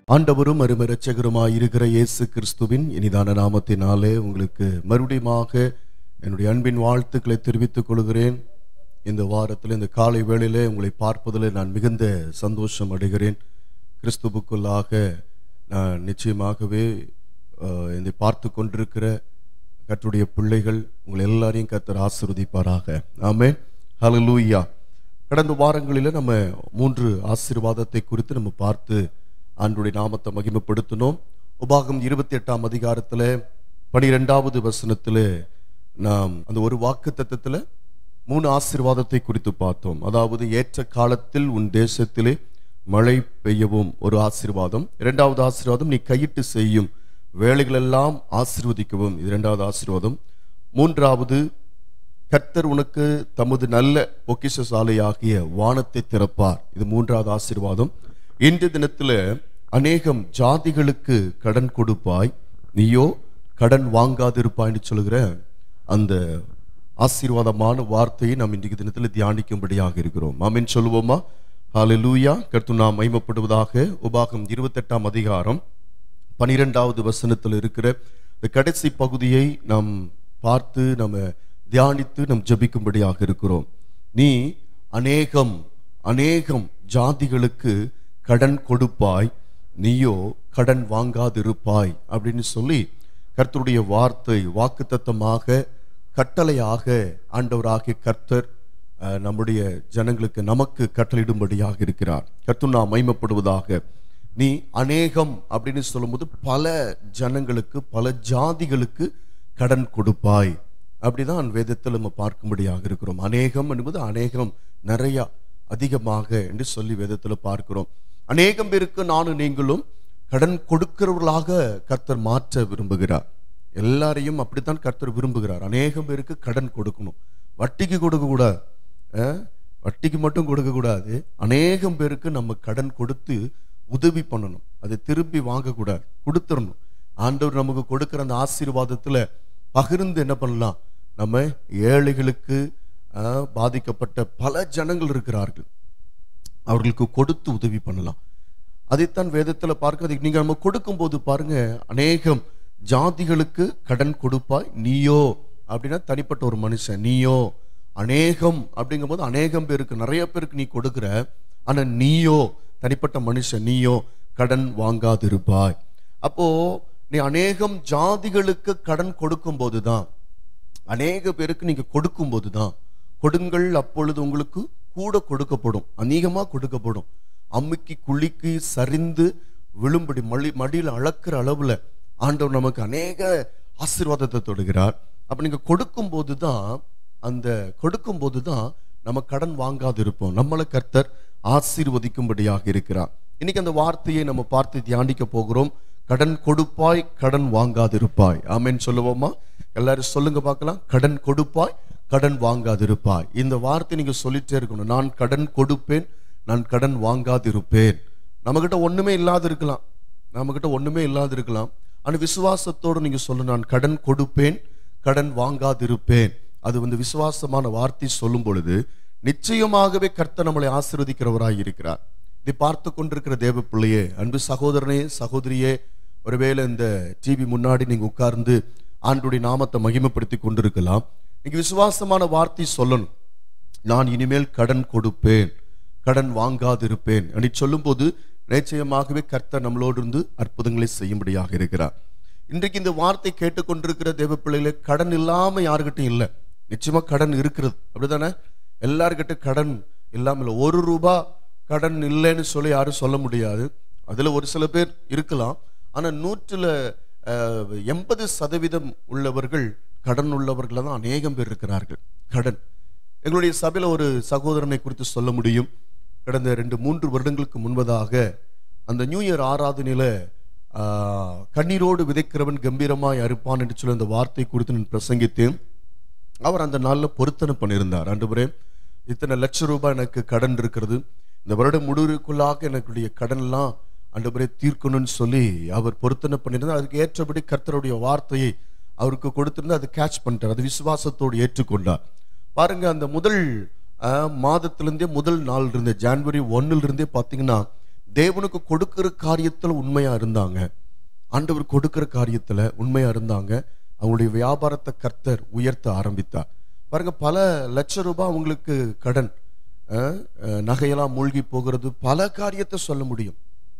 ஆண்டவரும் அருமரட்சகருமாய் இருக்கிற இயேசு கிறிஸ்துவின் இனிதான நாமத்தினாலே உங்களுக்கு மறுபடியுமாக என்னுடைய அன்பின் வாழ்த்துக்களை தெரிவித்துக் கொள்கிறேன் இந்த வாரத்தில் இந்த காலை வேளையிலே உங்களை பார்ப்பதில் நான் மிகுந்த சந்தோஷம் அடைகிறேன் கிறிஸ்துவுக்குள்ளாக நான் நிச்சயமாகவே அஹ், இதை பார்த்து கொண்டிருக்கிற கர்த்தருடைய பிள்ளைகள் உங்களை எல்லாரையும் கர்த்தர் ஆசீர்வதிப்பாராக ஆமென் ஹalleluya கடந்த வாரங்களில் நம்ம மூன்று ஆசீர்வாதத்தை குறித்து நம்ம பார்த்து ஆண்டுடைய நாமத்தை மகிமைப்படுத்தினோம் உபாகம் இருபத்தி எட்டாம் அதிகாரத்தில் பனிரெண்டாவது வசனத்தில் நாம் அந்த ஒரு வாக்கு தத்தத்தில் மூணு ஆசீர்வாதத்தை குறித்து பார்த்தோம் அதாவது ஏற்ற காலத்தில் உன் தேசத்திலே மழை பெய்யவும் ஒரு ஆசீர்வாதம் இரண்டாவது ஆசீர்வாதம் நீ கையிட்டு செய்யும் வேலைகளெல்லாம் ஆசீர்வதிக்கவும் இது இரண்டாவது ஆசீர்வாதம் மூன்றாவது கர்த்தர் உனக்கு தமது நல்ல பொக்கிஷ சாலையாகிய வானத்தை திறப்பார் இது மூன்றாவது ஆசீர்வாதம் இன்று தினத்தில் அநேகம் ஜாதிகளுக்கு கடன் கொடுப்பாய் நீயோ கடன் வாங்காதிருப்பாய்னு சொல்லுகிற அந்த ஆசீர்வாதமான வார்த்தையை நாம் இன்றைக்கு தினத்தில் தியானிக்கும்படியாக இருக்கிறோம் ஆமென் சொல்லுவோமா ஹalleluya கர்த்து நாம் மைமப்படுவதாக உபாகம் இருபத்தெட்டாம் அதிகாரம் பனிரெண்டாவது வசனத்தில் இருக்கிற இந்த கடைசி பகுதியை நாம் பார்த்து நம்ம தியானித்து நாம் ஜெபிக்கும்படியாக இருக்கிறோம் நீ அநேகம் அநேகம் ஜாதிகளுக்கு கடன் கொடுப்பாய் நீயோ கடன் வாங்காதிருப்பாய் அப்படின்னு சொல்லி கர்த்தருடைய வார்த்தை வாக்குத்தத்தமாக கட்டளையாக ஆண்டவராகிய கர்த்தர் அஹ், நம்முடைய ஜனங்களுக்கு நமக்கு கட்டளையிடும்படியாக இருக்கிறார் கர்த்தர் நாம் மைமப்படுவதாக நீ அநேகம் அப்படின்னு சொல்லும்போது பல ஜனங்களுக்கு பல ஜாதிகளுக்கு கடன் கொடுப்பாய் அப்படிதான் வேதத்தில் நம்ம பார்க்கும்படியாக இருக்கிறோம் அநேகம் என்பது அநேகம் நிறைய அதிகமாக என்று சொல்லி வேதத்தில் பார்க்கிறோம் அநேகம் பேருக்கு நானும் நீங்களும் கடன் கொடுக்கிறவர்களாக கர்த்தர் மாற்ற விரும்புகிறார் எல்லாரையும் அப்படித்தான் கர்த்தர் விரும்புகிறார் அநேகம் பேருக்கு கடன் கொடுக்கணும் வட்டிக்கு கொடுக்க கூடாது அஹ், வட்டிக்கு மட்டும் கொடுக்க கூடாது அநேகம் பேருக்கு நம்ம கடன் கொடுத்து உதவி பண்ணணும் அதை திருப்பி வாங்கக்கூடாது கொடுத்துடணும் ஆண்டவர் நமக்கு கொடுக்கிற அந்த ஆசீர்வாதத்துல பகிர்ந்து என்ன பண்ணலாம் நம்ம ஏழைகளுக்கு அஹ், பாதிக்கப்பட்ட பல ஜனங்கள் இருக்கிறார்கள் அவர்களுக்கு கொடுத்து உதவி பண்ணலாம் அதைத்தான் வேதத்துல பார்க்க அதுக்கு நீங்க நம்ம கொடுக்கும்போது பாருங்க அநேகம் ஜாதிகளுக்கு கடன் கொடுப்பாய் நீயோ அப்படின்னா தனிப்பட்ட ஒரு மனுஷன் நீயோ அநேகம் அப்படிங்கும்போது அநேகம் பேருக்கு நிறைய பேருக்கு நீ கொடுக்கிற ஆனா நீயோ தனிப்பட்ட மனுஷன் நீயோ கடன் வாங்காதிருப்பாய் அப்போ நீ அநேகம் ஜாதிகளுக்கு கடன் கொடுக்கும் போதுதான் அநேக பேருக்கு நீங்க கொடுக்கும்போது தான் கொடுங்கள் அப்பொழுது உங்களுக்கு கூட கொடுக்கப்படும் அநேகமா கொடுக்கப்படும் அம்மிக்கு குழிக்கு சரிந்து விழும்படி மடி மடியில் அளக்கிற அளவுல ஆண்டவர் நமக்கு அநேக ஆசீர்வாதத்தை தொடுகிறார் அப்ப நீங்க கொடுக்கும்போது தான் அந்த கொடுக்கும்போது தான் நம்ம கடன் வாங்காது இருப்போம் நம்மளை கர்த்தர் ஆசீர்வதிக்கும்படியாக இருக்கிறார் இன்னைக்கு அந்த வார்த்தையை நம்ம பார்த்து தியானிக்க போகிறோம் கடன் கொடுப்பாய் கடன் வாங்காதிருப்பாய் ஆமென் சொல்லுவோமா எல்லாரும் சொல்லுங்க பார்க்கலாம் கடன் கொடுப்பாய் கடன் வாங்காதிருப்பாய் இந்த வார்த்தை நீங்க சொல்லிட்டே இருக்கணும் நான் கடன் கொடுப்பேன் நான் கடன் வாங்காதிருப்பேன் நம்மகிட்ட ஒண்ணுமே இல்லாது இருக்கலாம் நம்மகிட்ட ஒண்ணுமே இல்லாது இருக்கலாம் ஆனா விசுவாசத்தோடு நீங்க சொல்லணும் நான் கடன் கொடுப்பேன் கடன் வாங்காதிருப்பேன் அது வந்து விசுவாசமான வார்த்தை சொல்லும் பொழுது நிச்சயமாகவே கர்த்தர் நம்மளை ஆசீர்வதிக்கிறவராய் இருக்கிறார் இதை பார்த்து கொண்டிருக்கிற தேவ பிள்ளையே அன்பு சகோதரனே சகோதரியே ஒருவேளை இந்த டிவி முன்னாடி நீங்க உட்கார்ந்து ஆண்டுடைய நாமத்தை மகிமைப்படுத்தி கொண்டிருக்கலாம் நீங்க விசுவாசமான வார்த்தை சொல்லணும் நான் இனிமேல் கடன் கொடுப்பேன் கடன் வாங்காதிருப்பேன் அப்படி சொல்லும்போது நிச்சயமாகவே கர்த்தர் நம்மளோடு இருந்து அற்புதங்களை செய்யும்படியாக இருக்கிறார் இன்றைக்கு இந்த வார்த்தை கேட்டுக்கொண்டிருக்கிற தேவ பிள்ளைகளே கடன் இல்லாம யாருக்கிட்டும் இல்லை நிச்சயமா கடன் இருக்கிறது அப்படிதானே எல்லார்கிட்ட கடன் இல்லாம இல்லை ஒரு ரூபா கடன் இல்லைன்னு சொல்லி யாரும் சொல்ல முடியாது அதுல ஒரு சில பேர் இருக்கலாம் ஆனா நூற்றுல அஹ், எண்பது சதவீதம் உள்ளவர்கள் கடன் உள்ளவர்கள் தான் அநேகம் பேர் இருக்கிறார்கள் கடன் எங்களுடைய சபையில ஒரு சகோதரனை குறித்து சொல்ல முடியும் கடந்த ரெண்டு மூன்று வருடங்களுக்கு முன்பதாக அந்த நியூ இயர் ஆராதனையில ஆஹ், கண்ணீரோடு விதைக்கிறவன் கம்பீரமாய் அறுப்பான் என்று சொல்லி அந்த வார்த்தை குறித்து நான் பிரசங்கித்தேன் அவர் அந்த நாளில் பொருத்தனை பண்ணியிருந்தார் ஆண்டவரே இத்தனை லட்சம் ரூபாய் எனக்கு கடன் இருக்கிறது இந்த வருடம் முடிவுக்குள்ளாக எனக்குடைய கடன்லாம் ஆண்டவரே தீர்க்கணும்னு சொல்லி அவர் பொருத்தனை பண்ணியிருந்தார் அதுக்கு ஏற்றபடி கர்த்தருடைய வார்த்தையை அவருக்கு கொடுத்திருந்தா அதை கேட்ச் பண்ணிட்டார் அது விசுவாசத்தோடு ஏற்றுக்கொண்டார் பாருங்க அந்த முதல் அஹ், மாதத்திலிருந்தே முதல் நாள் இருந்தே ஜான்வரி ஒன்னுல இருந்தே பார்த்தீங்கன்னா தேவனுக்கு கொடுக்கிற காரியத்தில் உண்மையா இருந்தாங்க ஆண்டவர் கொடுக்கிற காரியத்துல உண்மையா இருந்தாங்க அவங்களுடைய வியாபாரத்தை கர்த்தர் உயர்த்த ஆரம்பித்தார் பாருங்க பல லட்ச ரூபாய் அவங்களுக்கு கடன் அஹ், அஹ், நகையெல்லாம் மூழ்கி போகிறது பல காரியத்தை சொல்ல முடியும்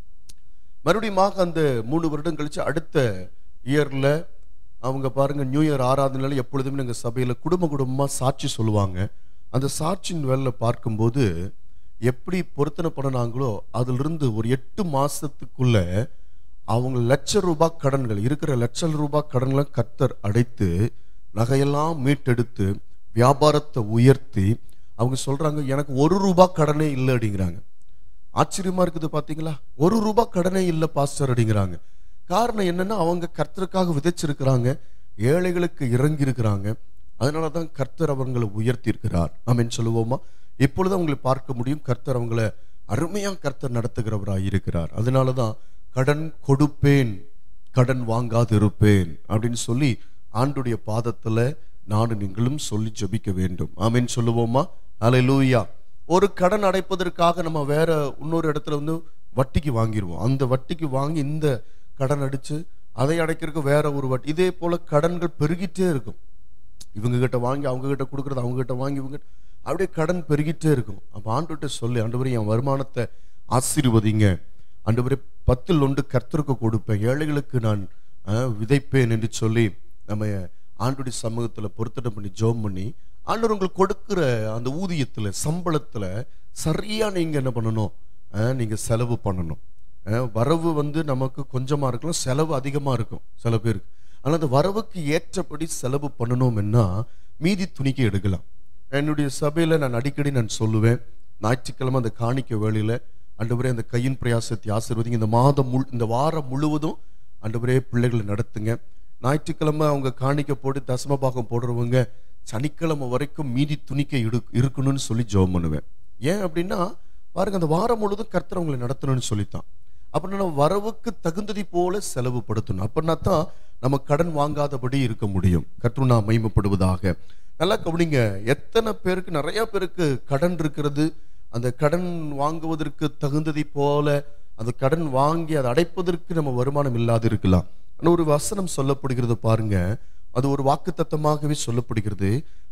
மறுபடியும் அந்த மூணு வருடம் கழிச்சு அடுத்த இயர்ல அவங்க பாருங்க நியூ இயர் ஆராதனையில எப்பொழுதுமே எங்க சபையில குடும்ப குடும்பமா சாட்சி சொல்லுவாங்க அந்த சாட்சியின் வேலை பார்க்கும்போது எப்படி பொருத்தனை பண்ணினாங்களோ அதிலிருந்து ஒரு எட்டு மாசத்துக்குள்ள அவங்க லட்ச ரூபாய் கடன்கள் இருக்கிற லட்ச ரூபாய் கடன்களை கத்தர் அடைத்து நகையெல்லாம் மீட்டெடுத்து வியாபாரத்தை உயர்த்தி அவங்க சொல்றாங்க எனக்கு ஒரு ரூபாய் கடனே இல்லை அப்படிங்கிறாங்க ஆச்சரியமா இருக்குது பாத்தீங்களா ஒரு ரூபாய் கடனே இல்லை பாஸ்டர் அப்படிங்கிறாங்க காரணம் என்னன்னா அவங்க கர்த்தருக்காக விதைச்சிருக்கிறாங்க ஏழைகளுக்கு இறங்கி இருக்கிறாங்க அதனால தான் கர்த்தர் அவங்களை உயர்த்தி இருக்கிறார் ஆமென் சொல்லுவோமா இப்பொழுது அவங்களை பார்க்க முடியும் கர்த்தர் அவங்கள அருமையா கர்த்தர் நடத்துகிறவராய் இருக்கிறார் அதனால தான் கடன் கொடுப்பேன் கடன் வாங்காது இருப்பேன் அப்படின்னு சொல்லி ஆண்டுடைய பாதத்துல நானும் நீங்களும் சொல்லி ஜெபிக்க வேண்டும் ஆமென் சொல்லுவோமா அல்லேலூயா ஒரு கடன் அடைப்பதற்காக நம்ம வேற இன்னொரு இடத்துல வந்து வட்டிக்கு வாங்கிடுவோம் அந்த வட்டிக்கு வாங்கி இந்த கடன் அடிச்சு அதை அடைக்கிறதுக்கு வேற ஒரு வட்டி இதே போல கடன்கள் பெருகிட்டே இருக்கும் இவங்க கிட்ட வாங்கி அவங்க கிட்ட கொடுக்கறது அவங்க கிட்ட வாங்கி இவங்க கிட்ட- அப்படியே கடன் பெருகிட்டே இருக்கும் அப்ப ஆண்டுகிட்ட சொல்லி ஆண்டவரே என் வருமானத்தை ஆசீர்வதிங்க ஆண்டவரே பத்தில் ஒன்று கர்த்தருக்கு கொடுப்பேன் ஏழைகளுக்கு நான் அஹ், விதைப்பேன் என்று சொல்லி நம்ம ஆண்டுடைய சமூகத்துல பொருத்தனை பண்ணி ஜெபம் பண்ணி ஆண்டவர் உங்களுக்கு கொடுக்கிற அந்த ஊதியத்துல சம்பளத்துல சரியா நீங்க என்ன பண்ணணும் அஹ், நீங்க செலவு பண்ணணும் அஹ், வரவு வந்து நமக்கு கொஞ்சமா இருக்கலாம் செலவு அதிகமா இருக்கும் சில பேருக்கு ஆனால் அந்த வரவுக்கு ஏற்றபடி செலவு பண்ணணும்னா மீதி துணிக்கு எடுக்கலாம் என்னுடைய சபையில நான் அடிக்கடி நான் சொல்லுவேன் ஞாயிற்றுக்கிழமை அந்த காணிக்க வேளையில ஆண்டவரே அந்த கையின் பிரயாசத்தை ஆசீர்வதிங்க இந்த மாதம் முழு இந்த வாரம் முழுவதும் ஆண்டவரே பிள்ளைகளை நடத்துங்க ஞாயிற்றுக்கிழமை அவங்க காணிக்க போட்டு தசமபாகம் போடுறவங்க சனிக்கிழமை வரைக்கும் மீதி துணிக்க இடு இருக்கணும்னு சொல்லி ஜெபம் பண்ணுவேன் ஏன் அப்படின்னா பாருங்க அந்த வாரம் முழுவதும் கர்த்தர் அவங்களை நடத்தணும்னு சொல்லித்தான் அப்படின்னா நம்ம வரவுக்கு தகுந்ததை போல செலவுபடுத்தணும் அப்படின்னா தான் நம்ம கடன் வாங்காதபடி இருக்க முடியும் கர்த்தர் நான் மகிமைப்படுவதாக நல்லா கவனிங்க எத்தனை பேருக்கு நிறைய பேருக்கு கடன் இருக்கிறது அந்த கடன் வாங்குவதற்கு தகுந்ததை போல அந்த கடன் வாங்கி அதை அடைப்பதற்கு நம்ம வருமானம் இல்லாது இருக்கலாம் ஆனா ஒரு வசனம் சொல்லப்படுகிறது பாருங்க அது ஒரு வாக்குத்தத்தமாகவே சொல்லப்படுகிறது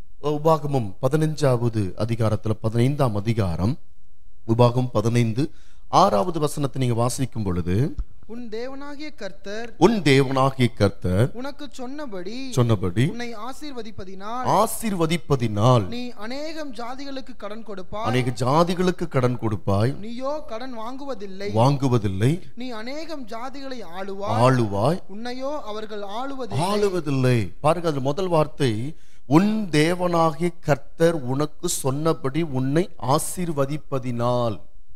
உபாகமம் பதினஞ்சாவது அதிகாரத்துல பதினைந்தாம் அதிகாரம் உபாகம் பதினைந்து ஆறாவது வசனத்தை நீங்க வாசிக்கும் பொழுது உன் தேவனாகிய கர்த்தர் உன் தேவனாகிய கர்த்தர் உனக்கு சொன்னபடி சொன்னபடி உன்னை ஆசீர்வதிப்பதினால் ஆசீர்வதிப்பதினால் நீ அநேகம் ஜாதிகளுக்கு கடன் கொடுப்பாய் அநேக ஜாதிகளுக்கு கடன் கொடுப்பாய் நீயோ கடன் வாங்குவதில்லை வாங்குவதில்லை நீ அநேகம் ஜாதிகளை ஆளுவாய் ஆளுவாய் உன்னையோ அவர்கள் ஆளுவதில்லை ஆளுவதில்லை பாருங்க அது முதல் வார்த்தை உன் தேவனாகிய கர்த்தர் உனக்கு சொன்னபடி உன்னை ஆசீர்வதிப்பதினால்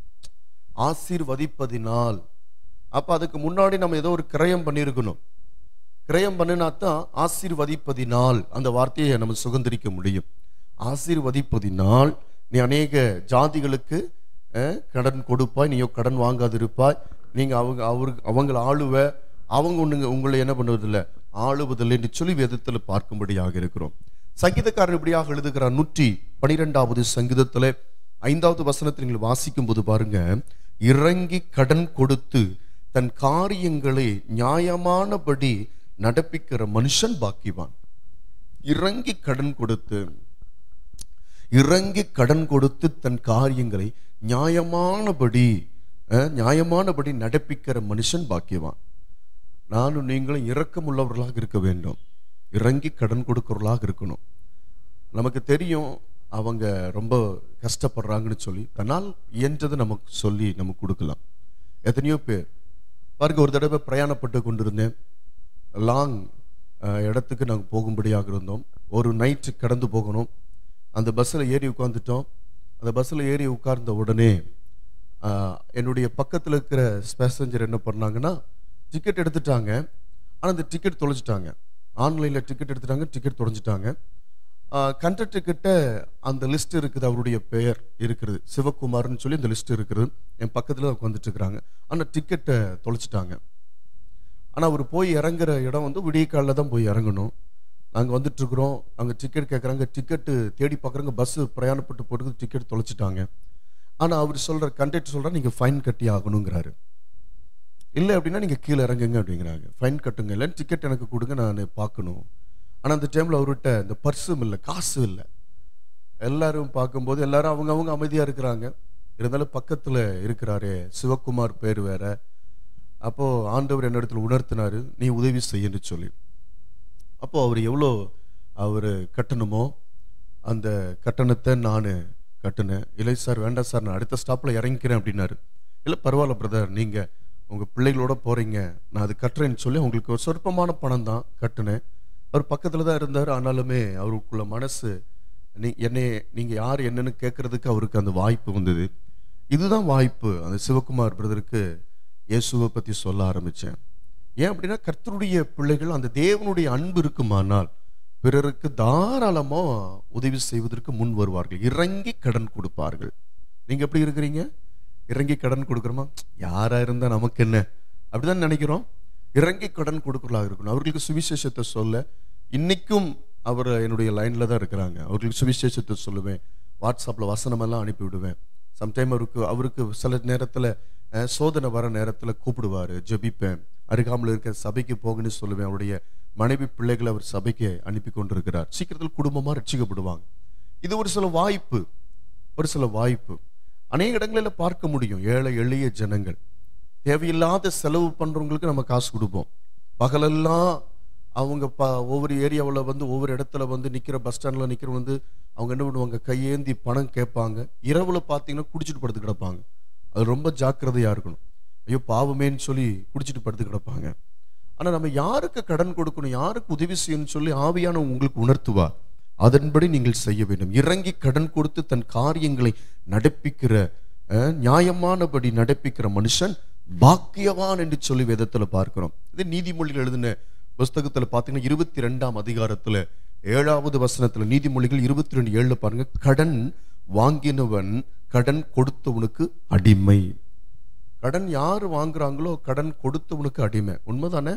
ஆசீர்வதிப்பதினால் அப்ப அதுக்கு முன்னாடி நம்ம ஏதோ ஒரு கிரயம் பண்ணியிருக்கணும் கிரயம் பண்ணினா தான் ஆசீர்வதிப்பதினால் அந்த வார்த்தையை நம்ம சுதந்திரிக்க முடியும் ஆசீர்வதிப்பதினால் நீ அநேக ஜாதிகளுக்கு அஹ், கடன் கொடுப்பாய் நீயோ கடன் வாங்காதிருப்பாய் நீங்க அவங்க அவருக்கு அவங்களை ஆளுவ அவங்க ஒண்ணுங்க உங்களை என்ன பண்ணுவதில்லை ஆளுவதில்லை என்று சொல்லி வேதத்தில் பார்க்கும்படியாக இருக்கிறோம் சங்கீதக்காரன் இப்படியாக எழுதுகிறார் நூற்றி பனிரெண்டாவது சங்கீதத்துல ஐந்தாவது வசனத்தை நீங்கள் வாசிக்கும் போது பாருங்க இறங்கி கடன் கொடுத்து தன் காரியங்களை நியாயமானபடி நடப்பிக்கிற மனுஷன் பாக்கிவான் இறங்கி கடன் கொடுத்து இறங்கி கடன் கொடுத்து தன் காரியங்களை நியாயமானபடி அஹ், நியாயமானபடி நடப்பிக்கிற மனுஷன் பாக்கியவான் நானும் நீங்களும் இரக்கமுள்ளவர்களாக இருக்க வேண்டும் இறங்கி கடன் கொடுக்கிறவர்களாக இருக்கணும் நமக்கு தெரியும் அவங்க ரொம்ப கஷ்டப்படுறாங்கன்னு சொல்லி தன்னால் இயன்றதை நமக்கு சொல்லி நமக்கு கொடுக்கலாம் எத்தனையோ பேர் பாருங்க ஒரு தடவை பிரயாணப்பட்டு கொண்டிருந்தேன் லாங் இடத்துக்கு நாங்கள் போகும்படியாக இருந்தோம் ஒரு நைட்டு கடந்து போகணும் அந்த பஸ்ஸில் ஏறி உட்காந்துட்டோம் அந்த பஸ்ஸில் ஏறி உட்கார்ந்த உடனே அஹ், என்னுடைய பக்கத்தில் இருக்கிற பேசஞ்சர் என்ன பண்ணாங்கன்னா டிக்கெட் எடுத்துட்டாங்க ஆனால் அந்த டிக்கெட் தொலைச்சிட்டாங்க ஆன்லைனில் டிக்கெட் எடுத்துட்டாங்க டிக்கெட் தொலைஞ்சிட்டாங்க கண்டக்டர் கிட்ட அந்த லிஸ்ட் இருக்குது அவருடைய பெயர் இருக்கிறது சிவகுமார்னு சொல்லி அந்த லிஸ்ட் இருக்குது என் பக்கத்தில் உட்காந்துட்டு இருக்கிறாங்க ஆனால் டிக்கெட்டை தொலைச்சிட்டாங்க ஆனால் அவர் போய் இறங்குற இடம் வந்து விடிய காலில் தான் போய் இறங்கணும் நாங்கள் வந்துட்டு இருக்கிறோம் அங்கே டிக்கெட் கேட்குறாங்க டிக்கெட்டு தேடி பார்க்குறாங்க பஸ்ஸு பிரயாணப்பட்டு போட்டு டிக்கெட் தொலைச்சிட்டாங்க ஆனா அவர் சொல்ற கண்டக்டர் சொல்ற நீங்க ஃபைன் கட்டி ஆகணுங்கிறாரு இல்லை அப்படின்னா நீங்கள் கீழே இறங்குங்க அப்படிங்கிறாங்க ஃபைன் கட்டுங்க இல்லைன்னு டிக்கெட் எனக்கு கொடுங்க நான் பார்க்கணும் ஆனால் அந்த டைமில் அவர்கிட்ட இந்த பர்ஸும் இல்லை காசு இல்லை எல்லாரும் பார்க்கும்போது எல்லாரும் அவங்க அவங்க அமைதியாக இருக்கிறாங்க இருந்தாலும் பக்கத்தில் இருக்கிறாரே சிவகுமார் பேர் வேற அப்போ ஆண்டவர் என்னிடத்துல உணர்த்தினாரு நீ உதவி செய்யன்னு சொல்லி அப்போ அவர் எவ்வளோ அவர் கட்டணுமோ அந்த கட்டணத்தை நான் கட்டினேன் இல்லை சார் வேண்டாம் சார் நான் அடுத்த ஸ்டாப்பில் இறங்கிக்கிறேன் அப்படின்னாரு இல்லை பரவாயில்ல பிரதர் நீங்கள் உங்கள் பிள்ளைகளோட போகிறீங்க நான் அது கட்டுறேன்னு சொல்லி உங்களுக்கு ஒரு சொற்பமான பணம் தான் கட்டினேன் அவர் பக்கத்தில் தான் இருந்தார் ஆனாலுமே அவருக்குள்ள மனசு நீ என்னை நீங்கள் யார் என்னன்னு கேட்கறதுக்கு அவருக்கு அந்த வாய்ப்பு வந்தது இதுதான் வாய்ப்பு அந்த சிவகுமார் பிரதருக்கு இயேசுவை பற்றி சொல்ல ஆரம்பித்தேன் ஏன் அப்படின்னா கர்த்தருடைய பிள்ளைகள் அந்த தேவனுடைய அன்பு இருக்குமானால் பிறருக்கு தாராளமா உதவி செய்வதற்கு முன் வருவார்கள் இறங்கி கடன் கொடுப்பார்கள் நீங்க எப்படி இருக்கிறீங்க இறங்கி கடன் கொடுக்குறோமா யாரா இருந்தா நமக்கு என்ன அப்படிதான் நினைக்கிறோம் இறங்கி கடன் கொடுக்கலாக இருக்கணும் அவர்களுக்கு சுவிசேஷத்தை சொல்ல இன்னைக்கும் அவர் என்னுடைய லைன்ல தான் இருக்கிறாங்க அவர்களுக்கு சுவிசேஷத்தை சொல்லுவேன் வாட்ஸ்அப்ல வசனமெல்லாம் அனுப்பி விடுவேன் சம்டைம் அவருக்கு அவருக்கு சில நேரத்துல அஹ், சோதனை வர நேரத்துல கூப்பிடுவாரு ஜெபிப்பேன் அருகாமல் இருக்க சபைக்கு போகன்னு சொல்லுவேன் அவருடைய மனைவி பிள்ளைகளை அவர் சபைக்கு அனுப்பி கொண்டிருக்கிறார் சீக்கிரத்தில் குடும்பமா ரட்சிக்கப்படுவாங்க இது ஒரு சில வாய்ப்பு ஒரு சில வாய்ப்பு அநேக இடங்களில் பார்க்க முடியும் ஏழை எளிய ஜனங்கள் தேவையில்லாத செலவு பண்றவங்களுக்கு நம்ம காசு கொடுப்போம் பகலெல்லாம் அவங்க ப ஒவ்வொரு ஏரியாவில் வந்து ஒவ்வொரு இடத்துல வந்து நிற்கிற பஸ் ஸ்டாண்டில் நிற்கிற வந்து அவங்க என்ன பண்ணுவாங்க கையேந்தி பணம் கேட்பாங்க இரவுல பார்த்தீங்கன்னா குடிச்சிட்டு படுத்து கிடப்பாங்க அது ரொம்ப ஜாக்கிரதையா இருக்கணும் ஐயோ பாவமேன்னு சொல்லி குடிச்சிட்டு படுத்து கிடப்பாங்க ஆனா நம்ம யாருக்கு கடன் கொடுக்கணும் யாருக்கு உதவி செய்யணும்னு சொல்லி ஆவியான உங்களுக்கு உணர்த்துவார் அதன்படி நீங்கள் செய்ய வேண்டும் இறங்கி கடன் கொடுத்து தன் காரியங்களை நடப்பிக்கிற அஹ், நியாயமானபடி நடப்பிக்கிற மனுஷன் பாக்கியவான் என்று சொல்லி வேதத்துல பார்க்கிறோம் இது நீதிமொழிகள் எழுதின புஸ்தகத்துல பார்த்தீங்கன்னா இருபத்தி ரெண்டாம் அதிகாரத்துல ஏழாவது வசனத்துல நீதிமொழிகள் இருபத்தி ரெண்டு ஏழுல பாருங்க கடன் வாங்கினவன் கடன் கொடுத்தவனுக்கு அடிமை கடன் யார் வாங்குறாங்களோ கடன் கொடுத்தவனுக்கு அடிமை உண்மைதானே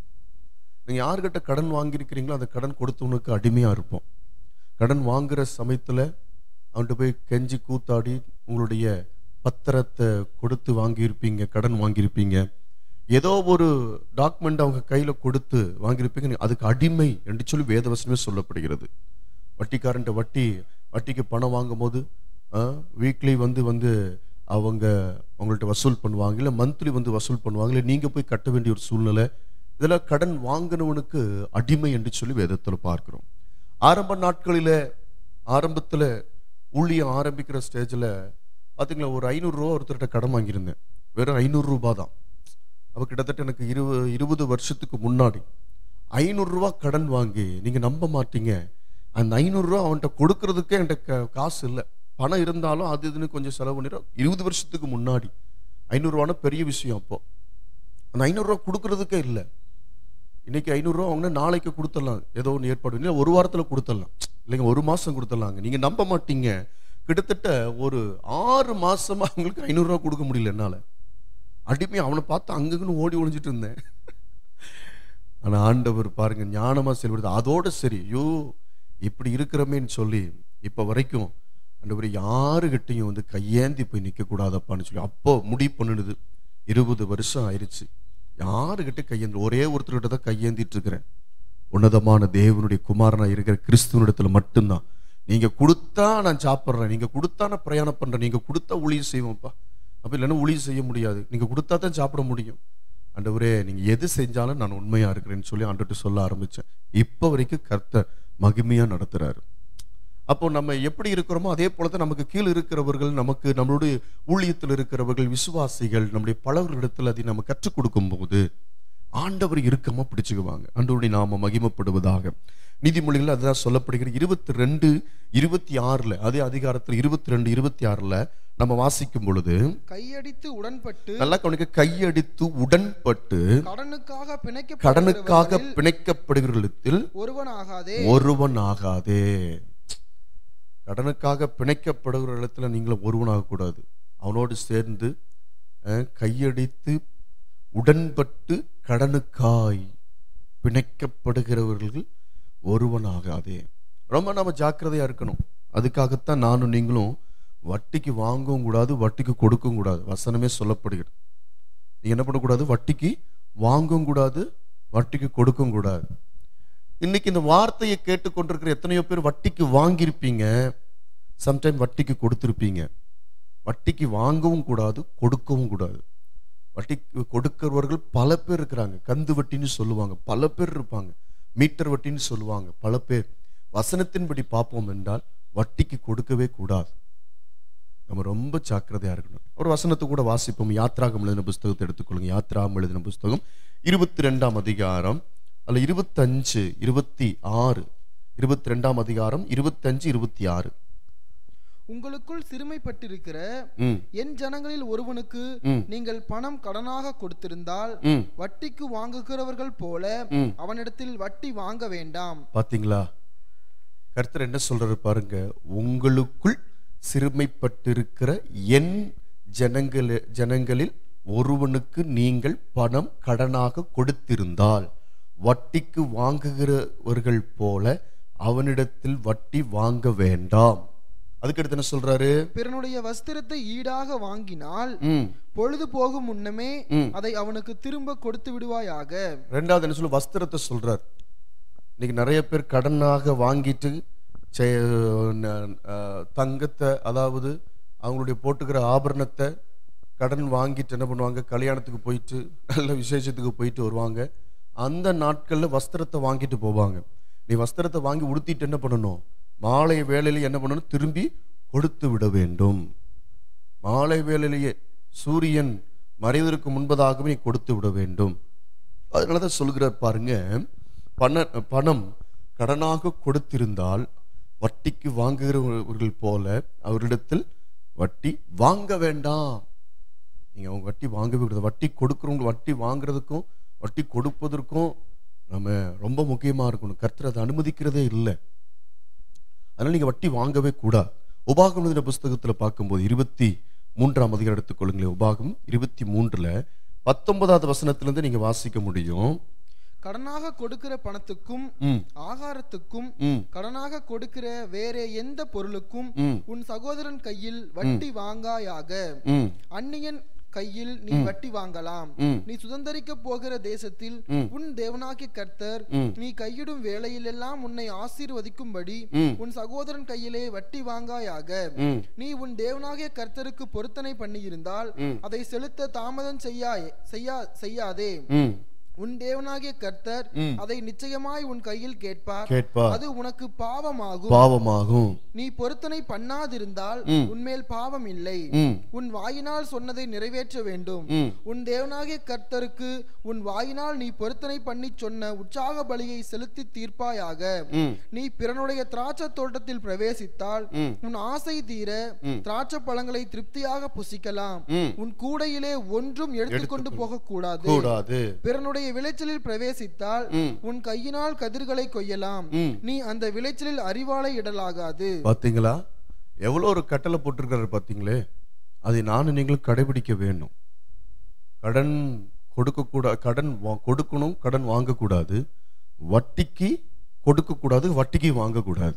நீங்க யார்கிட்ட கடன் வாங்கியிருக்கிறீங்களோ அந்த கடன் கொடுத்தவனுக்கு அடிமையா இருப்போம் கடன் வாங்குற சமயத்துல அவன்கிட்ட போய் கெஞ்சி கூத்தாடி உங்களுடைய பத்திரத்தை கொடுத்து வாங்கியிருப்பீங்க கடன் வாங்கியிருப்பீங்க ஏதோ ஒரு டாக்குமெண்ட் அவங்க கையில கொடுத்து வாங்கியிருப்பீங்க நீ அதுக்கு அடிமை என்று சொல்லி வேதவசனமே சொல்லப்படுகிறது வட்டிக்காரன்ட்ட வட்டி வட்டிக்கு பணம் வாங்கும் போது வீக்லி வந்து வந்து அவங்க அவங்கள்ட்ட வசூல் பண்ணுவாங்க இல்லை மந்த்லி வந்து வசூல் பண்ணுவாங்க இல்லை நீங்கள் போய் கட்ட வேண்டிய ஒரு சூழ்நிலை இதெல்லாம் கடன் வாங்கினவனுக்கு அடிமை என்று சொல்லி வேதத்தில் பார்க்கிறோம் ஆரம்ப நாட்களில் ஆரம்பத்தில் ஊழியம் ஆரம்பிக்கிற ஸ்டேஜில் பார்த்தீங்களா ஒரு ஐநூறுரூவா ஒருத்தர்கிட்ட கடன் வாங்கியிருந்தேன் வெறும் ஐநூறுரூபா தான் அப்போ கிட்டத்தட்ட எனக்கு இருபது இருபது வருஷத்துக்கு முன்னாடி ஐநூறுரூவா கடன் வாங்கி நீங்கள் நம்ப மாட்டீங்க அந்த ஐநூறுரூவா அவன்கிட்ட கொடுக்கறதுக்கே என்கிட்ட க- காசு இல்லை பணம் இருந்தாலும் அது இதுன்னு கொஞ்சம் செலவு பண்ணிடும் இருபது வருஷத்துக்கு முன்னாடி ஐநூறுரூவானா பெரிய விஷயம் அப்போ அந்த ஐநூறுரூவா கொடுக்கறதுக்கே இல்லை இன்னைக்கு ஐநூறுரூவா வாங்கினா நாளைக்கு கொடுத்துடலாம் ஏதோ ஒன்று ஏற்பாடு இல்லை ஒரு வாரத்தில் கொடுத்துடலாம் இல்லைங்க ஒரு மாதம் கொடுத்துடலாங்க நீங்கள் நம்ப மாட்டீங்க கிட்டத்தட்ட ஒரு ஆறு மாசமா அவங்களுக்கு ஐநூறுரூவா கொடுக்க முடியல என்னால் அடிமை அவனை பார்த்து அங்கங்கன்னு ஓடி ஒளிஞ்சிட்டு இருந்தேன் ஆனா ஆண்டவர் பாருங்க ஞானமா செயல்படுது அதோட சரி ஐயோ இப்படி இருக்கிறமேன்னு சொல்லி இப்ப வரைக்கும் ஆண்டவர் யாருகிட்டையும் வந்து கையேந்தி போய் நிக்க கூடாதப்பான்னு சொல்லி அப்போ முடிவு பண்ணுனது இருபது வருஷம் ஆயிருச்சு யாருகிட்ட கையேந்தி ஒரே ஒருத்தர்கிட்ட தான் கையேந்திட்டு இருக்கிறேன் உன்னதமான தேவனுடைய குமாரனா இருக்கிற கிறிஸ்துவனிடத்துல மட்டும்தான் நீங்க கொடுத்தா நான் சாப்பிட்றேன் நீங்க கொடுத்தா நான் பிரயாணம் பண்றேன் நீங்க கொடுத்தா ஊழியம் செய்வோம்ப்பா அப்ப இல்லைன்னா ஊழியம் செய்ய முடியாது நீங்க கொடுத்தா தான் சாப்பிட முடியும் ஆண்டவரே நீங்க எது செஞ்சாலும் நான் உண்மையா இருக்கிறேன்னு சொல்லி ஆண்டுட்டு சொல்ல ஆரம்பிச்சேன் இப்போ வரைக்கும் கர்த்தர் மகிமையா நடத்துறாரு அப்போ நம்ம எப்படி இருக்கிறோமோ அதே போல தான் நமக்கு கீழ் இருக்கிறவர்கள் நமக்கு நம்மளுடைய ஊழியத்தில் இருக்கிறவர்கள் விசுவாசிகள் நம்முடைய பலவர்களிடத்தில் அதை நம்ம கற்றுக் கொடுக்கும் போது ஆண்டவர் இறுக்கமா பிடிச்சுக்குவாங்க ஆண்டவருடைய நாம மகிமைப்படுவதாக நீதிமொழிகள் அதுதான் சொல்லப்படுகிற இருபத்தி ரெண்டு இருபத்தி ஆறுல அதே அதிகாரத்தில் இருபத்தி ரெண்டு இருபத்தி ஆறுல நம்ம வாசிக்கும் பொழுது கையடித்து உடன்பட்டு நல்லா கவனிக்க கையடித்து உடன்பட்டு கடனுக்காக கடனுக்காக பிணைக்கப்படுகிறவர்களில் பிணைக்கப்படுகிறத்தில் ஒருவனாகாதே ஒருவன் ஆகாதே கடனுக்காக பிணைக்கப்படுகிற இடத்துல நீங்களும் ஒருவனாக கூடாது அவனோடு சேர்ந்து அஹ், கையடித்து உடன்பட்டு கடனுக்காய் பிணைக்கப்படுகிறவர்கள் ஒருவனாகாதே ரொம்ப நம்ம ஜாக்கிரதையா இருக்கணும் அதுக்காகத்தான் நானும் நீங்களும் வட்டிக்கு வாங்கவும் கூடாது வட்டிக்கு கொடுக்கவும் கூடாது வசனமே சொல்லப்படுகிறது நீங்க என்ன பண்ணக்கூடாது வட்டிக்கு வாங்கவும் கூடாது வட்டிக்கு கொடுக்கவும் கூடாது இன்னைக்கு இந்த வார்த்தையை கேட்டுக்கொண்டிருக்கிற எத்தனையோ பேர் வட்டிக்கு வாங்கியிருப்பீங்க சம்டைம் வட்டிக்கு கொடுத்துருப்பீங்க வட்டிக்கு வாங்கவும் கூடாது கொடுக்கவும் கூடாது வட்டிக்கு கொடுக்கிறவர்கள் பல பேர் இருக்கிறாங்க கந்து வட்டின்னு சொல்லுவாங்க பல பேர் இருப்பாங்க மீட்டர் வட்டின்னு சொல்லுவாங்க பல பேர் வசனத்தின்படி பார்ப்போம் என்றால் வட்டிக்கு கொடுக்கவே கூடாது நம்ம ரொம்ப ஜாக்கிரதையா இருக்கணும் ஒரு வசனத்தை கூட வாசிப்போம் யாத்ராகம் எழுதின புஸ்தகத்தை எடுத்துக்கொள்ளுங்க யாத்ராகம் எழுதின புஸ்தகம் இருபத்தி ரெண்டாம் அதிகாரம் அல்ல இருபத்தஞ்சு இருபத்தி ஆறு இருபத்தி ரெண்டாம் அதிகாரம் இருபத்தஞ்சு இருபத்தி ஆறு உங்களுக்குள் சிறுமைப்பட்டிருக்கிற ம் என் ஜனங்களில் ஒருவனுக்கு ம். நீங்கள் பணம் கடனாக கொடுத்திருந்தால் ம் வட்டிக்கு வாங்குகிறவர்கள் போல ம். அவனிடத்தில் வட்டி வாங்க வேண்டாம் பாத்தீங்களா கர்த்தர் என்ன சொல்றாரு பாருங்க உங்களுக்குள் சிறுமைப்பட்டிருக்கிற என் ஜனங்கள ஜனங்களில் ஒருவனுக்கு நீங்கள் பணம் கடனாக கொடுத்திருந்தால் வட்டிக்கு வாங்குகிறவர்கள் போல அவனிடத்தில் வட்டி வாங்க வேண்டாம் அதுக்கடுத்து என்ன சொல்றாரு பிறனுடைய வஸ்திரத்தை ஈடாக வாங்கினால் ம் பொழுது போகும் முன்னமே ம். அதை அவனுக்கு திரும்ப கொடுத்து விடுவாயாக ரெண்டாவது என்ன சொல்லு வஸ்திரத்தை சொல்றார் இன்னைக்கு நிறைய பேர் கடனாக வாங்கிட்டு செ- ந- அஹ் தங்கத்தை அதாவது அவங்களுடைய போட்டுக்கிற ஆபரணத்தை கடன் வாங்கிட்டு என்ன பண்ணுவாங்க கல்யாணத்துக்கு போயிட்டு நல்ல விசேஷத்துக்கு போயிட்டு வருவாங்க அந்த நாட்களில் வஸ்திரத்தை வாங்கிட்டு போவாங்க நீ வஸ்திரத்தை வாங்கி உடுத்திட்டு என்ன பண்ணணும் மாலை வேளையில என்ன பண்ணணும் திரும்பி கொடுத்து விட வேண்டும் மாலை வேளையிலேயே சூரியன் மறைவதற்கு முன்பதாகவே கொடுத்து விட வேண்டும் அதனால தான் சொல்கிறார் பாருங்க பண பணம் கடனாக கொடுத்திருந்தால் வட்டிக்கு வாங்குகிறவர்கள் போல அவரிடத்தில் வட்டி வாங்க வேண்டாம் நீங்க அவங்க வட்டி வாங்கவே கூடாது வட்டி கொடுக்குறவங்க வட்டி வாங்குறதுக்கும் வட்டி கொடுப்பதற்கும் நம்ம ரொம்ப முக்கியமா இருக்கணும் கர்த்தர் அதை அனுமதிக்கிறதே இல்லை அதனால நீங்க வட்டி வாங்கவே கூடாது உபாகம் எழுதின புஸ்தகத்துல பார்க்கும்போது இருபத்தி மூன்றாம் அதிகாரம் எடுத்துக்கொள்ளுங்களேன் உபாகம் இருபத்தி மூன்றுல பத்தொன்பதாவது வசனத்திலிருந்து நீங்க வாசிக்க முடியும் கடனாக கொடுக்கிற பணத்துக்கும் ம் ஆகாரத்துக்கும் ம் கடனாக கொடுக்கிற வேற எந்த பொருளுக்கும் ம் உன் சகோதரன் கையில் வட்டி வாங்காயாக ம் அந்நியன் கையில் நீ வட்டி வாங்கலாம் ம். நீ சுதந்தரிக்க போகிற தேசத்தில் ம். உன் தேவனாகிய கர்த்தர் ம். நீ கையிடும் வேளையிலெல்லாம் உன்னை ஆசீர்வதிக்கும்படி ம். உன் சகோதரன் கையிலே வட்டி வாங்காயாக ம் நீ உன் தேவனாகிய கர்த்தருக்கு பொருத்தனை பண்ணியிருந்தால் அதை செலுத்த தாமதம் செய்யா செய்யா செய்யாதே ம் உன் தேவனாகிய கர்த்தர் ம். அதை நிச்சயமாய் உன் கையில் கேட்பார் கேட்பார் அது உனக்கு பாவமாகும் பாவமாகும் நீ பொருத்தனை பண்ணாதிருந்தால் ம். உன்மேல் பாவம் இல்லை ம் உன் வாயினால் சொன்னதை நிறைவேற்ற வேண்டும் ம் உன் தேவனாகிய கர்த்தருக்கு உன் வாயினால் நீ பொருத்தனை பண்ணி சொன்ன உற்சாக பலியை செலுத்தி தீர்ப்பாயாக ம் நீ பிறனுடைய திராட்சை தோட்டத்தில் பிரவேசித்தால் ம். உன் ஆசை தீர திராட்சை பழங்களை திருப்தியாக புசிக்கலாம் ம். உன் கூடையிலே ஒன்றும் எடுத்துக்கொண்டு போகக்கூடாது கூடாது பிறனுடைய விளைச்சலில் பிரவேசித்தால் ம். உன் கையினால் கதிர்களை கொய்யலாம் ம். நீ அந்த விளைச்சலில் அறிவாளை இடலாகாது பாத்தீங்களா எவ்வளோ ஒரு கட்டளை போட்டிருக்காரு பாத்தீங்களே அதை நானும் நீங்களும் கடைபிடிக்க வேண்டும் கடன் கொடுக்கக்கூடாது கடன் வா- கொடுக்கணும் கடன் வாங்கக்கூடாது வட்டிக்கு கொடுக்கக்கூடாது வட்டிக்கு வாங்கக்கூடாது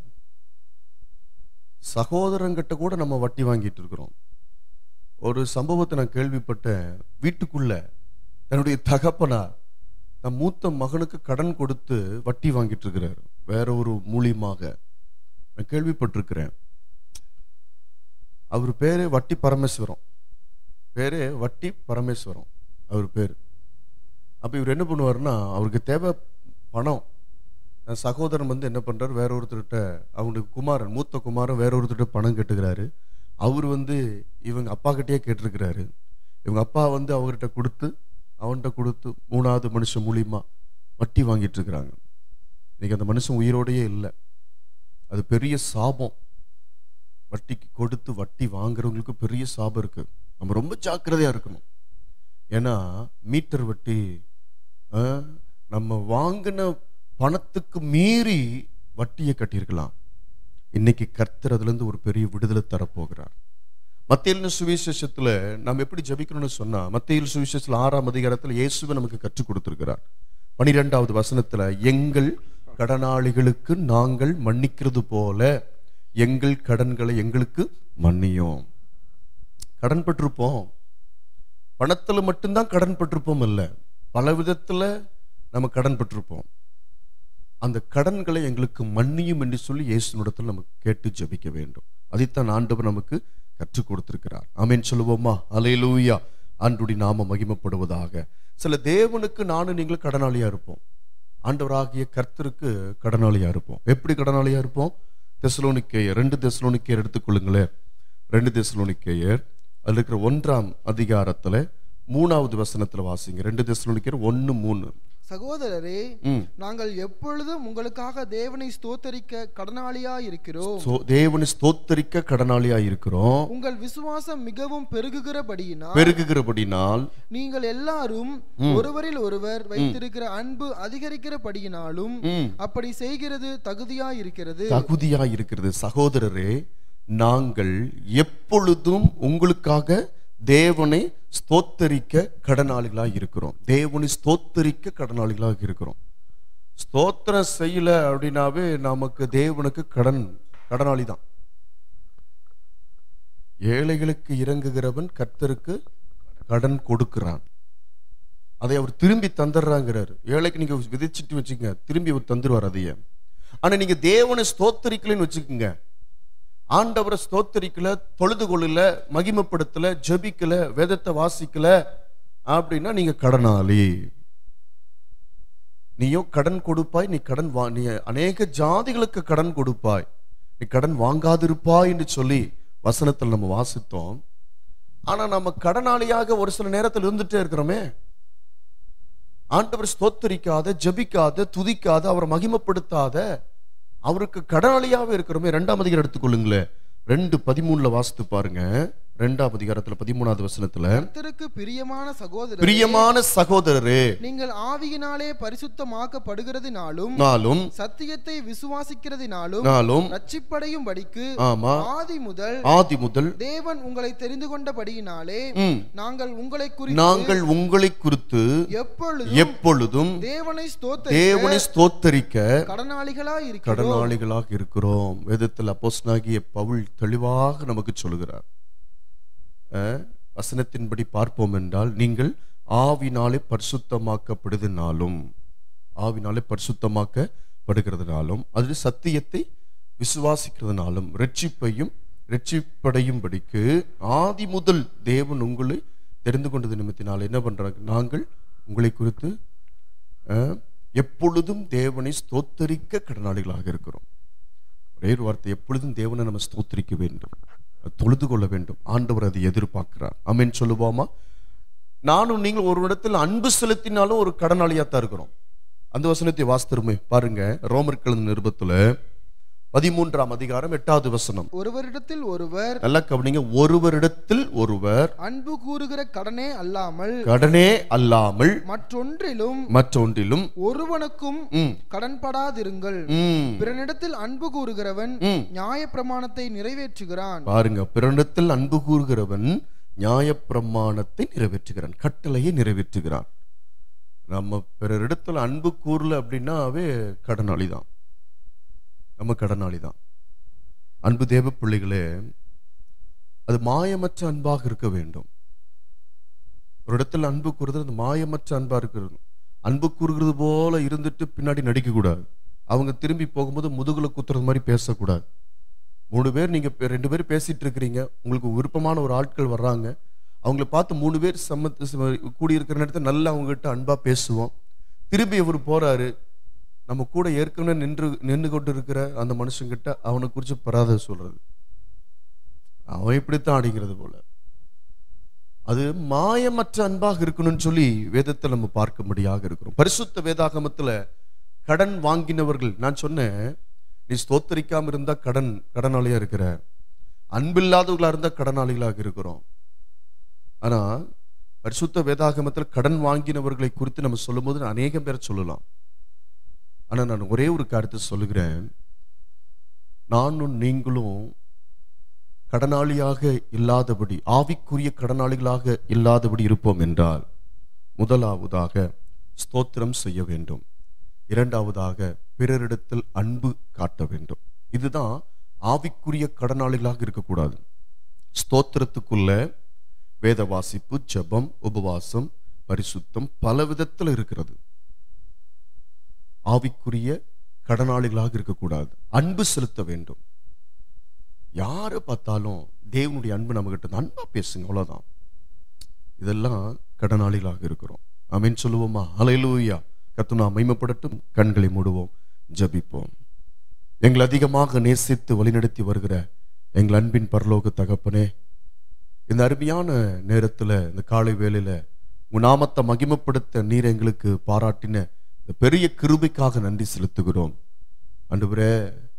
சகோதரங்கிட்ட கூட நம்ம வட்டி வாங்கிட்டு இருக்கிறோம் ஒரு சம்பவத்தை நான் கேள்விப்பட்டேன் வீட்டுக்குள்ள தன்னுடைய தகப்பனார் தன் மூத்த மகனுக்கு கடன் கொடுத்து வட்டி வாங்கிட்டு இருக்கிறார் வேற ஒரு மூலியமாக நான் கேள்விப்பட்டிருக்கிறேன் அவர் பேரு வட்டி பரமேஸ்வரம் பேரு வட்டி பரமேஸ்வரம் அவர் பேர் அப்போ இவர் என்ன பண்ணுவாருன்னா அவருக்கு தேவை பணம் நான் சகோதரன் வந்து என்ன பண்றாரு வேற ஒருத்தர்கிட்ட அவங்களுக்கு குமாரன் மூத்த குமாரன் வேற ஒருத்தர்கிட்ட பணம் கேட்டுக்கிறாரு அவர் வந்து இவங்க அப்பா கிட்டயே கேட்டிருக்கிறாரு இவங்க அப்பா வந்து அவர்கிட்ட கொடுத்து அவன்கிட்ட கொடுத்து மூணாவது மனுஷன் மூலியமா வட்டி வாங்கிட்டு இருக்கிறாங்க இன்னைக்கு அந்த மனுஷன் உயிரோடையே இல்லை அது பெரிய சாபம் வட்டிக்கு கொடுத்து வட்டி வாங்குறவங்களுக்கு பெரிய சாபம் இருக்கு நம்ம ரொம்ப ஜாக்கிரதையா இருக்கணும் ஏன்னா மீட்டர் வட்டி ஆ, நம்ம வாங்கின பணத்துக்கு மீறி வட்டியை கட்டியிருக்கலாம் இன்னைக்கு கர்த்தர் அதுல இருந்து ஒரு பெரிய விடுதலை தரப்போகிறார் மத்தியில் சுவிசேஷத்துல நம்ம எப்படி ஜெபிக்கணும்னு சொன்னா மத்தியில் சுவிசேஷத்துல ஆறாம் அதிகாரத்துல இயேசுவை நமக்கு கற்றுக் கொடுத்திருக்கிறார் பனிரெண்டாவது வசனத்துல எங்கள் கடனாளிகளுக்கு நாங்கள் மன்னிக்கிறது போல எங்கள் கடன்களை எங்களுக்கு மன்னியும் கடன் பட்டிருப்போம் பணத்துல மட்டும்தான் கடன் பட்டிருப்போம் இல்ல பல விதத்துல நம்ம கடன் பட்டிருப்போம் அந்த கடன்களை எங்களுக்கு மன்னியும் என்று சொல்லி இயேசுனிடத்தில் நம்ம கேட்டு ஜெபிக்க வேண்டும் அதைத்தான் ஆண்டவர் நமக்கு கற்றுக் கொடுத்திருக்கிறார் ஆமென் சொல்லுவோமா அலையிலூயா ஆண்டுடைய நாம மகிமைப்படுவதாக சில தேவனுக்கு நானும் நீங்களும் கடனாளியா இருப்போம் ஆண்டவராகிய கர்த்தருக்கு கடனாளியா இருப்போம் எப்படி கடனாளியா இருப்போம் தெசலோனிக்கேயர் ரெண்டு தெசலோனிக்கேயர் எடுத்துக்கொள்ளுங்களேன் ரெண்டு தெசலோனிக்கேயர் அதுல இருக்கிற ஒன்றாம் அதிகாரத்துல மூணாவது வசனத்துல வாசிங்க ரெண்டு தெசலோனிக்கேயர் ஒன்னு மூணு சகோதரரே ம் நாங்கள் எப்பொழுதும் உங்களுக்காக தேவனை ஸ்தோத்தரிக்க கடனாளியா இருக்கிறோம் சோ தேவனை ஸ்தோத்தரிக்க கடனாளியா இருக்கிறோம் உங்கள் விசுவாசம் மிகவும் பெருகுகிறபடியினால் பெருகுகிறபடினால் நீங்கள் எல்லாரும் ஒருவரில் ஒருவர் வைத்திருக்கிற அன்பு அதிகரிக்கிறபடியினாலும் ம், அப்படி செய்கிறது தகுதியா இருக்கிறது தகுதியா இருக்கிறது சகோதரரே நாங்கள் எப்பொழுதும் உங்களுக்காக தேவனை ஸ்தோத்தரிக்க கடனாளிகளா இருக்கிறோம் தேவனை ஸ்தோத்தரிக்க கடனாளிகளாக இருக்கிறோம் ஸ்தோத்திரம் செய்யல அப்படின்னாவே நமக்கு தேவனுக்கு கடன் கடனாளி தான் ஏழைகளுக்கு இறங்குகிறவன் கர்த்தருக்கு கடன் கொடுக்கிறான் அதை அவர் திரும்பி தந்துடுறாங்கிறாரு ஏழைக்கு நீங்க விதைச்சிட்டு வச்சுக்கங்க திரும்பி அவர் தந்துருவார் அதையே ஆனா நீங்க தேவனை ஸ்தோத்தரிக்கலைன்னு வச்சுக்கோங்க ஆண்டவரை ஸ்தோத்தரிக்கல தொழுது கொள்ளல மகிமைப்படுத்தல ஜெபிக்கல வேதத்தை வாசிக்கல அப்படின்னா நீங்க கடனாளி நீயும் கடன் கொடுப்பாய் நீ கடன் வா நீ அநேக ஜாதிகளுக்கு கடன் கொடுப்பாய் நீ கடன் வாங்காதிருப்பாய் என்று சொல்லி வசனத்தில் நம்ம வாசித்தோம் ஆனா நம்ம கடனாளியாக ஒரு சில நேரத்தில் இருந்துட்டே இருக்கிறோமே ஆண்டவர் ஸ்தோத்தரிக்காத ஜெபிக்காத துதிக்காத அவரை மகிமைப்படுத்தாத அவருக்கு கடனாளியாவே இருக்கிறோமே ரெண்டாம் அதிகாரம் எடுத்துக்கொள்ளுங்களேன் ரெண்டு பதிமூணுல வாசித்து பாருங்க ரெண்டாம் அதிகாரத்துல பதிமூணாவது வசனத்துல கர்த்தருக்கு பிரியமான சகோதரர் பிரியமான சகோதரரே நீங்கள் ஆவியினாலே பரிசுத்தமாக்கப்படுகிறதினாலும் நாளும் சத்தியத்தை விசுவாசிக்கிறதினாலும் நாளும் ரட்சிப்படையும் படிக்கு ஆமா ஆதி முதல் ஆதி முதல் தேவன் உங்களை தெரிந்து கொண்டபடியினாலே ம், நாங்கள் உங்களை குறித்து நாங்கள் உங்களை குறித்து எப்பொழுதும் எப்பொழுதும் தேவனை ஸ்தோத்திர தேவனை ஸ்தோத்தரிக்க கடனாளிகளா இருக்கிறோம் கடனாளிகளாக இருக்கிறோம் வேதத்தில் அப்போஸ்தலனாகிய பவுல் தெளிவாக நமக்கு சொல்லுகிறார் அஹ், வசனத்தின்படி பார்ப்போம் என்றால் நீங்கள் ஆவினாலே பரிசுத்தமாக்கப்படுதினாலும் ஆவினாலே பரிசுத்தமாக்கப்படுகிறதுனாலும் அது சத்தியத்தை விசுவாசிக்கிறதுனாலும் ரட்சிப்பையும் ரட்சிப்படையும்படிக்கு ஆதி முதல் தேவன் உங்களை தெரிந்து கொண்டது நிமித்தினால் என்ன பண்றாங்க நாங்கள் உங்களை குறித்து அஹ், எப்பொழுதும் தேவனை ஸ்தோத்தரிக்க கடனாளிகளாக இருக்கிறோம் ஒரே ஒரு வார்த்தை எப்பொழுதும் தேவனை நம்ம ஸ்தோத்திரிக்க வேண்டும் தொழுது கொள்ள வேண்டும் ஆண்டவர் அதை எதிர்பார்க்கிறார் அமேன் சொல்லுவோமா நானும் நீங்கள் ஒரு இடத்தில் அன்பு செலுத்தினாலும் ஒரு கடனாளியாத்தான் இருக்கிறோம் அந்த வசனத்தை வாசித்திருமே பாருங்க ரோமர் கலந்த நிருபத்துல பதிமூன்றாம் அதிகாரம் எட்டாவது வசனம் ஒருவரிடத்தில் ஒருவர் நல்லா கவனிங்க ஒருவரிடத்தில் ஒருவர் அன்பு கூறுகிற கடனே அல்லாமல் கடனே அல்லாமல் மற்றொன்றிலும் மற்றொன்றிலும் ஒருவனுக்கும் ம், கடன்படாதிருங்கள் ம், பிறனிடத்தில் அன்பு கூறுகிறவன் ம். நியாயப்பிரமாணத்தை நிறைவேற்றுகிறான் பாருங்க பிறனிடத்தில் அன்பு கூறுகிறவன் நியாயப்பிரமாணத்தை நிறைவேற்றுகிறான் கட்டளையை நிறைவேற்றுகிறான் நம்ம பிறரிடத்துல அன்பு கூறல அப்படின்னாவே கடனாளி தான் நம்ம கடனாளி தான் அன்பு தேவ பிள்ளைகளே அது மாயமற்ற அன்பாக இருக்க வேண்டும் ஒரு இடத்துல அன்பு கூறுறது அது மாயமற்ற அன்பா இருக்கிறது அன்பு கூறுகிறது போல இருந்துட்டு பின்னாடி நடிக்க கூடாது அவங்க திரும்பி போகும்போது முதுகுல குத்துறது மாதிரி பேசக்கூடாது மூணு பேர் நீங்க பே- ரெண்டு பேர் பேசிட்டு இருக்கிறீங்க உங்களுக்கு விருப்பமான ஒரு ஆட்கள் வர்றாங்க அவங்கள பார்த்து மூணு பேர் சம்மத்து சம- கூடி இருக்கிற நேரத்தில் நல்லா அவங்ககிட்ட அன்பா பேசுவோம் திரும்பி இவர் போறாரு நம்ம கூட ஏற்கனவே நின்று நின்று கொண்டு இருக்கிற அந்த மனுஷங்கிட்ட அவனை குறித்து பராத சொல்றது அவன் இப்படித்தான் அடிக்கிறது போல அது மாயமற்ற அன்பாக இருக்கணும்னு சொல்லி வேதத்தை நம்ம பார்க்கும்படியாக இருக்கிறோம் பரிசுத்த வேதாகமத்துல கடன் வாங்கினவர்கள் நான் சொன்னேன் நீ ஸ்தோத்தரிக்காம இருந்தா கடன் கடனாளியா இருக்கிற அன்பில்லாதவர்களா இருந்தா கடனாளிகளாக இருக்கிறோம் ஆனா பரிசுத்த வேதாகமத்தில் கடன் வாங்கினவர்களை குறித்து நம்ம சொல்லும்போது அநேகம் பேர் சொல்லலாம் ஆனா நான் ஒரே ஒரு கருத்தை சொல்லுகிறேன் நானும் நீங்களும் கடனாளியாக இல்லாதபடி ஆவிக்குரிய கடனாளிகளாக இல்லாதபடி இருப்போம் என்றால் முதலாவதாக ஸ்தோத்திரம் செய்ய வேண்டும் இரண்டாவதாக பிறரிடத்தில் அன்பு காட்ட வேண்டும் இதுதான் ஆவிக்குரிய கடனாளிகளாக இருக்கக்கூடாது ஸ்தோத்திரத்துக்குள்ள வேத வாசிப்பு ஜெபம் உபவாசம் பரிசுத்தம் பல விதத்தில் இருக்கிறது ஆவிக்குரிய கடனாளிகளாக இருக்கக்கூடாது அன்பு செலுத்த வேண்டும் யாரை பார்த்தாலும் தேவனுடைய அன்பு நம்ம கிட்ட அன்பா பேசுங்க அவ்வளவுதான் இதெல்லாம் கடனாளிகளாக இருக்கிறோம் அமீன் சொல்லுவோமா அலையிலூயா கத்துனா மைமப்படட்டும் கண்களை மூடுவோம் ஜபிப்போம் எங்களை அதிகமாக நேசித்து வழிநடத்தி வருகிற எங்கள் அன்பின் பரலோக தகப்பனே இந்த அருமையான நேரத்துல இந்த காலை வேளையில உன் நாமத்தை மகிமைப்படுத்த நீர் எங்களுக்கு பாராட்டின இந்த பெரிய கிருபைக்காக நன்றி செலுத்துகிறோம் அன்றுவரே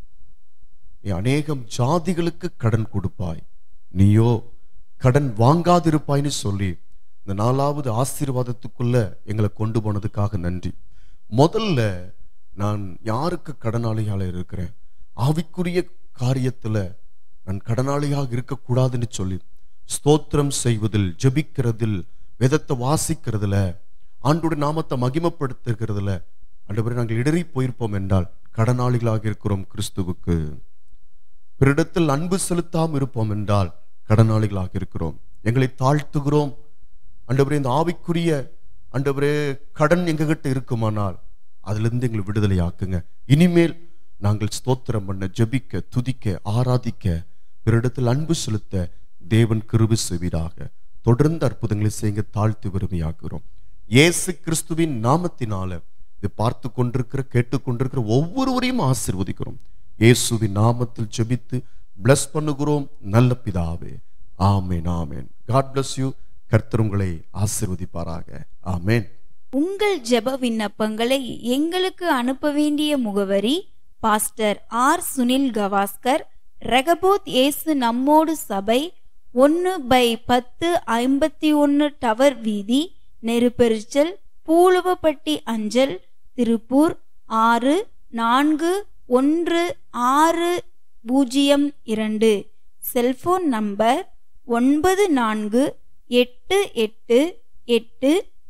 நீ அநேகம் ஜாதிகளுக்கு கடன் கொடுப்பாய் நீயோ கடன் வாங்காதிருப்பாய்னு சொல்லி இந்த நாலாவது ஆசீர்வாதத்துக்குள்ள எங்களை கொண்டு போனதுக்காக நன்றி முதல்ல நான் யாருக்கு கடனாளியாக இருக்கிறேன் ஆவிக்குரிய காரியத்துல நான் கடனாளியாக இருக்கக்கூடாதுன்னு சொல்லி ஸ்தோத்திரம் செய்வதில் ஜெபிக்கிறதில் வேதத்தை வாசிக்கிறதுல ஆண்டோட நாமத்தை மகிமைப்படுத்துகிறதுல ஆண்டவரே நாங்கள் இடறி போயிருப்போம் என்றால் கடனாளிகளாக இருக்கிறோம் கிறிஸ்துவுக்கு பிறரிடத்தில் அன்பு செலுத்தாமல் இருப்போம் என்றால் கடனாளிகளாக இருக்கிறோம் எங்களை தாழ்த்துகிறோம் ஆண்டவரே இந்த ஆவிக்குரிய ஆண்டவரே கடன் எங்ககிட்ட இருக்குமானால் அதிலிருந்து எங்களை விடுதலை ஆக்குங்க இனிமேல் நாங்கள் ஸ்தோத்திரம் பண்ண ஜெபிக்க துதிக்க ஆராதிக்க பிறரிடத்தில் அன்பு செலுத்த தேவன் கிருபி செய்வீராக தொடர்ந்து அற்புதங்களை செய்ய தாழ்த்து விரும்பியாக்குகிறோம் இயேசு கிறிஸ்துவின் நாமத்தினால இதை பார்த்து கொண்டிருக்கிற கேட்டுக்கொண்டிருக்கிற ஒவ்வொருவரையும் ஆசிர்வதிக்கிறோம் இயேசுவின் நாமத்தில் ஜெபித்து பிளஸ் பண்ணுகிறோம் நல்ல பிதாவே ஆமேன் ஆமேன் காட் பிளஸ் யூ கர்த்தர் உங்களை ஆசிர்வதிப்பாராக ஆமேன் உங்கள் ஜெப விண்ணப்பங்களை எங்களுக்கு அனுப்ப வேண்டிய முகவரி pastor R Sunil Gavaskar Rehoboth இயேசு நம்மோடு சபை ஒன்று பை பத்து ஐம்பத்தி ஒன்று டவர் வீதி நெருப்பெரிச்சல் பூலுவப்பட்டி அஞ்சல் திருப்பூர் ஆறு நான்கு ஒன்று ஆறு பூஜ்ஜியம் இரண்டு செல்போன் நம்பர் ஒன்பது நான்கு எட்டு எட்டு எட்டு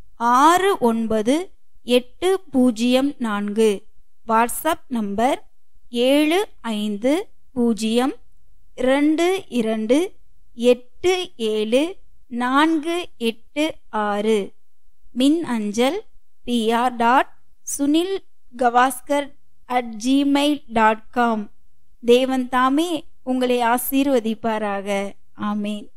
ஆறு ஒன்பது எட்டு பூஜ்ஜியம் நான்கு வாட்ஸ்அப் நம்பர் ஏழு ஐந்து பூஜ்ஜியம் இரண்டு இரண்டு எட்டு ஏழு நான்கு எட்டு ஆறு மின் அஞ்சல் PR dot Sunil Gavaskar at Gmail dot com தேவன் தாமே உங்களை ஆசீர்வதிப்பாராக ஆமேன்